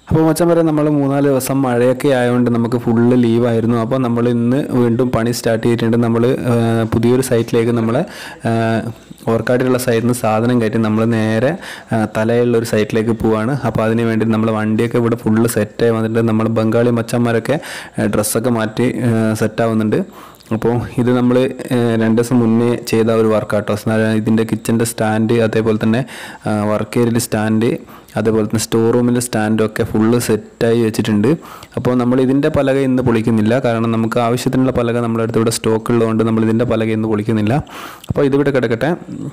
അപ്പോൾ മച്ചം വരെ നമ്മൾ മൂന്നാല് ദിവസം മഴയൊക്കെ ആയതുകൊണ്ട് നമുക്ക് ഫുള്ള് ലീവായിരുന്നു അപ്പോൾ നമ്മൾ ഇന്ന് വീണ്ടും പണി സ്റ്റാർട്ട് ചെയ്തിട്ടുണ്ട് നമ്മൾ പുതിയൊരു സൈറ്റിലേക്ക് നമ്മളെ ഓർക്കാട്ടിലുള്ള സൈറ്റിൽ നിന്ന് സാധനം കയറ്റി നമ്മൾ നേരെ ആ, തലയുള്ള ഒരു സൈറ്റിലേക്ക് പോവാണ് അപ്പോൾ അതിന് വേണ്ടി നമ്മൾ വണ്ടിയൊക്കെ ഇവിടെ ഫുള്ള് സെറ്റായി വന്നിട്ടുണ്ട് നമ്മൾ ബംഗാളി മച്ചന്മാരൊക്കെ ഡ്രസ്സൊക്കെ മാറ്റി സെറ്റാവുന്നുണ്ട് അപ്പോൾ ഇത് നമ്മൾ രണ്ട് ദിവസം മുന്നേ ചെയ്ത ഒരു വർക്കാട്ടോ ഇതിൻ്റെ കിച്ചൻ്റെ സ്റ്റാൻഡ് അതേപോലെ തന്നെ വർക്ക് ഏരിയയിൽ സ്റ്റാൻഡ് അതേപോലെ തന്നെ സ്റ്റോർ റൂമിൻ്റെ സ്റ്റാൻഡും ഒക്കെ ഫുള്ള് സെറ്റായി വെച്ചിട്ടുണ്ട് അപ്പോൾ നമ്മൾ ഇതിൻ്റെ പലക ഇന്ന് പൊളിക്കുന്നില്ല കാരണം നമുക്ക് ആവശ്യത്തിനുള്ള പലക നമ്മുടെ അടുത്ത് ഇവിടെ സ്റ്റോക്ക് ഉള്ളതുകൊണ്ട് നമ്മൾ ഇതിൻ്റെ പലക ഇന്ന് പൊളിക്കുന്നില്ല അപ്പോൾ ഇതിവിടെ കിടക്കട്ടെ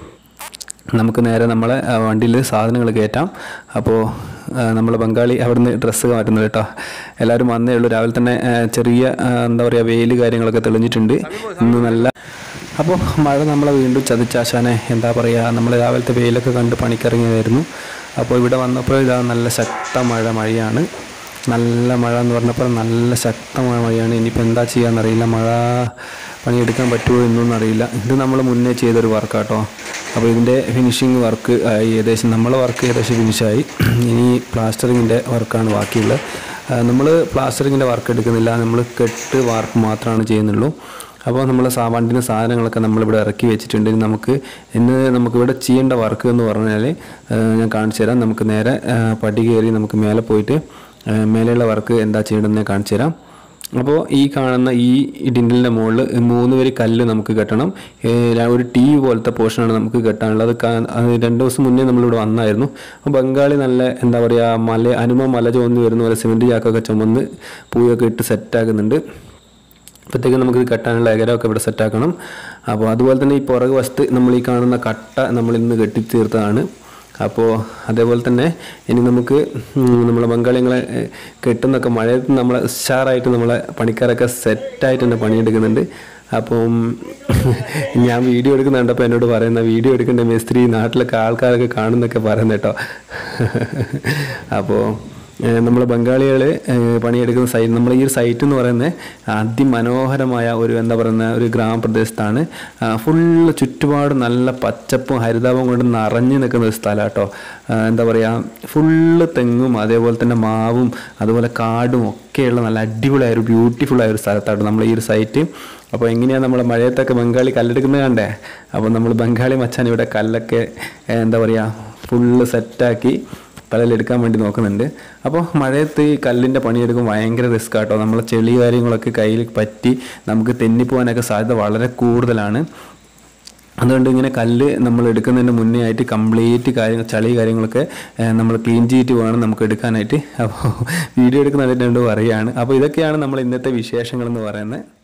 നമുക്ക് നേരെ നമ്മളെ വണ്ടിയിൽ സാധനങ്ങൾ കയറ്റാം അപ്പോൾ നമ്മൾ ബംഗാളി അവിടുന്ന് ഡ്രസ്സ് മാറ്റുന്നത് കേട്ടോ എല്ലാവരും വന്നേ ഉള്ളൂ രാവിലെ തന്നെ ആ, ചെറിയ ആ, എന്താ പറയുക വെയിൽ കാര്യങ്ങളൊക്കെ തെളിഞ്ഞിട്ടുണ്ട് ഇന്ന് നല്ല അപ്പോൾ മഴ നമ്മളെ വീണ്ടും ചതിച്ചാശാനെ എന്താ പറയുക നമ്മൾ രാവിലത്തെ വെയിലൊക്കെ കണ്ട് പണിക്കിറങ്ങിയതായിരുന്നു അപ്പോൾ ഇവിടെ വന്നപ്പോൾ ഇതാ നല്ല ശക്തമായ മഴയാണ് നല്ല മഴ എന്ന് പറഞ്ഞപ്പോൾ നല്ല ശക്തമായ മഴയാണ് ഇനിയിപ്പോൾ എന്താ ചെയ്യാന്നറിയില്ല മഴ പണിയെടുക്കാൻ പറ്റുമോ എന്നൊന്നും അറിയില്ല ഇത് നമ്മൾ മുന്നേ ചെയ്തൊരു വർക്കാട്ടോ അപ്പോൾ ഇതിൻ്റെ ഫിനിഷിങ് വർക്ക് ആയി ഏകദേശം നമ്മളെ വർക്ക് ഏകദേശം ഫിനിഷായി ഇനി പ്ലാസ്റ്ററിങ്ങിൻ്റെ വർക്കാണ് ബാക്കിയുള്ളത് നമ്മൾ പ്ലാസ്റ്ററിങ്ങിൻ്റെ വർക്ക് എടുക്കുന്നില്ല നമ്മൾ കെട്ട് വർക്ക് മാത്രമാണ് ചെയ്യുന്നുള്ളൂ അപ്പോൾ നമ്മൾ സാ വണ്ടിൻ്റെ സാധനങ്ങളൊക്കെ നമ്മളിവിടെ ഇറക്കി വെച്ചിട്ടുണ്ട് ഇനി നമുക്ക് ഇന്ന് നമുക്കിവിടെ ചെയ്യേണ്ട വർക്ക് എന്ന് പറഞ്ഞാൽ ആ, ഞാൻ കാണിച്ചു തരാം നമുക്ക് നേരെ ആ, പടി കയറി നമുക്ക് മേലെ പോയിട്ട് ആ, മേലെയുള്ള വർക്ക് എന്താ ചെയ്യേണ്ടതെന്ന് ഞാൻ കാണിച്ചു തരാം അപ്പോൾ ഈ കാണുന്ന ഈ ഡിൻഡലിൻ്റെ മുകളിൽ മൂന്ന് വരി കല്ല് നമുക്ക് കെട്ടണം ഏ, ര- ഒരു ടീ പോലത്തെ പോർഷനാണ് നമുക്ക് കെട്ടാനുള്ളത് അത് കാ- അത് രണ്ട് ദിവസം മുന്നേ നമ്മളിവിടെ വന്നായിരുന്നു അപ്പോൾ ബംഗാളി നല്ല എന്താ പറയുക മല അനുമ മല ചുമന്ന് വരുന്ന പോലെ സിമെൻറ്റ് ചാക്കൊക്കെ ചുമന്ന് പൂയൊക്കെ ഇട്ട് സെറ്റാക്കുന്നുണ്ട് അപ്പോഴത്തേക്കും നമുക്കിത് കെട്ടാനുള്ള എകരമൊക്കെ ഇവിടെ സെറ്റാക്കണം അപ്പോൾ അതുപോലെ തന്നെ ഈ പുറകു വശത്ത് നമ്മൾ ഈ കാണുന്ന കട്ട നമ്മൾ ഇന്ന് കെട്ടിത്തീർത്തതാണ് അപ്പോൾ അതേപോലെ തന്നെ ഇനി നമുക്ക് നമ്മളെ ബംഗാളികളെ ഏഹ്, കെട്ടുന്നൊക്കെ മഴയത്ത് നമ്മളെ ഉഷാറായിട്ട് നമ്മളെ പണിക്കാരൊക്കെ സെറ്റായിട്ട് തന്നെ പണിയെടുക്കുന്നുണ്ട് അപ്പം ഞാൻ വീഡിയോ എടുക്കുന്നുണ്ട് അപ്പോൾ എന്നോട് പറയുന്ന വീഡിയോ എടുക്കേണ്ട മേസ്ത്രി നാട്ടിലൊക്കെ ആൾക്കാരൊക്കെ കാണുന്നൊക്കെ പറയുന്നത് കേട്ടോ അപ്പോൾ നമ്മൾ ബംഗാളികൾ പണിയെടുക്കുന്ന സൈറ്റ് നമ്മൾ ഈ ഒരു സൈറ്റ് എന്ന് പറയുന്നത് അതിമനോഹരമായ ഒരു എന്താ പറയുന്ന ഒരു ഗ്രാമപ്രദേശത്താണ് ഫുള്ള് ചുറ്റുപാട് നല്ല പച്ചപ്പും ഹരിതാപം കൊണ്ട് നിറഞ്ഞു നിൽക്കുന്ന ഒരു സ്ഥലം കേട്ടോ എന്താ പറയുക ഫുള്ള് തെങ്ങും അതേപോലെ തന്നെ മാവും അതുപോലെ കാടും ഒക്കെയുള്ള നല്ല അടിപൊളിയായ ഒരു ബ്യൂട്ടിഫുൾ ആയ ഒരു സ്ഥലത്താണ് നമ്മൾ ഈ ഒരു സൈറ്റ് അപ്പോൾ എങ്ങനെയാണ് നമ്മൾ മഴയത്തൊക്കെ ബംഗാളി കല്ലെടുക്കുന്നത് കണ്ടേ അപ്പോൾ നമ്മൾ ബംഗാളി മച്ചാൻ ഇവിടെ കല്ലൊക്കെ ഏഹ്, എന്താ പറയുക ഫുള്ള് സെറ്റാക്കി തലയിലെടുക്കാൻ വേണ്ടി നോക്കുന്നുണ്ട് അപ്പോൾ മഴയത്ത് ഈ കല്ലിൻ്റെ പണിയെടുക്കും ഭയങ്കര റിസ്ക് ആട്ടോ നമ്മളെ ചെളി കാര്യങ്ങളൊക്കെ കയ്യിൽ പറ്റി നമുക്ക് തെന്നിപ്പോകാനൊക്കെ സാധ്യത വളരെ കൂടുതലാണ് അതുകൊണ്ട് ഇങ്ങനെ കല്ല് നമ്മൾ എടുക്കുന്നതിന് മുന്നേ ആയിട്ട് കംപ്ലീറ്റ് കാര്യങ്ങൾ ചളി കാര്യങ്ങളൊക്കെ ഏഹ്, നമ്മൾ ക്ലീൻ ചെയ്തിട്ട് വേണം നമുക്ക് എടുക്കാനായിട്ട് അപ്പോൾ വീഡിയോ എടുക്കുന്നതായിട്ട് പറയുകയാണ് അപ്പോൾ ഇതൊക്കെയാണ് നമ്മൾ ഇന്നത്തെ വിശേഷങ്ങൾ എന്ന് പറയുന്നത്